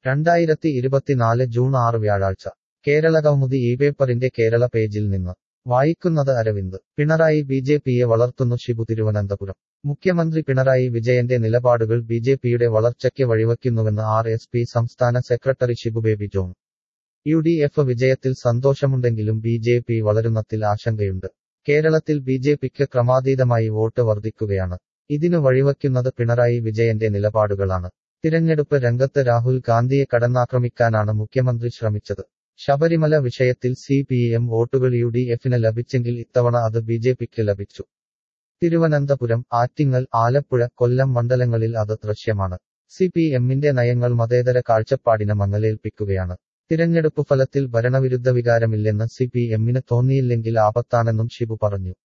രണ്ടായിരത്തി ഇരുപത്തിനാല് ജൂൺ ആറ് വ്യാഴാഴ്ച കേരളകൗമുദി ഈ പേപ്പറിന്റെ കേരള പേജിൽ നിന്ന് വായിക്കുന്നത് അരവിന്ദ് പിണറായി ബി ജെ പിയെ വളർത്തുന്നു ഷിബു തിരുവനന്തപുരം മുഖ്യമന്ത്രി പിണറായി വിജയന്റെ നിലപാടുകൾ ബി ജെ പിയുടെ വളർച്ചയ്ക്ക് വഴിവെക്കുന്നുവെന്ന് ആർ എസ് പി സംസ്ഥാന സെക്രട്ടറി Shibu Baby John U D F വിജയത്തിൽ സന്തോഷമുണ്ടെങ്കിലും ബി ജെ പി വളരുന്നത്തിൽ ആശങ്കയുണ്ട് കേരളത്തിൽ ബി ജെ പിക്ക് ക്രമാതീതമായി വോട്ട് വർദ്ധിക്കുകയാണ് ഇതിനു വഴിവെക്കുന്നത് പിണറായി വിജയന്റെ നിലപാടുകളാണ് തിരഞ്ഞെടുപ്പ് രംഗത്ത് രാഹുൽ ഗാന്ധിയെ കടന്നാക്രമിക്കാനാണ് മുഖ്യമന്ത്രി ശ്രമിച്ചത് ശബരിമല വിഷയത്തിൽ സി പി എം വോട്ടുകൾ യു ഡി എഫിന് ലഭിച്ചെങ്കിൽ ഇത്തവണ അത് ബി ജെ പിക്ക് ലഭിച്ചു തിരുവനന്തപുരം ആറ്റിങ്ങൽ ആലപ്പുഴ കൊല്ലം മണ്ഡലങ്ങളിൽ അത് ദൃശ്യമാണ് സി പി എമ്മിന്റെ നയങ്ങൾ മതേതര കാഴ്ചപ്പാടിന് മങ്ങലേൽപ്പിക്കുകയാണ് തിരഞ്ഞെടുപ്പ് ഫലത്തിൽ ഭരണവിരുദ്ധ വികാരമില്ലെന്ന് സി പി എമ്മിന് തോന്നിയില്ലെങ്കിൽ ആപത്താണെന്നും ഷിബു പറഞ്ഞു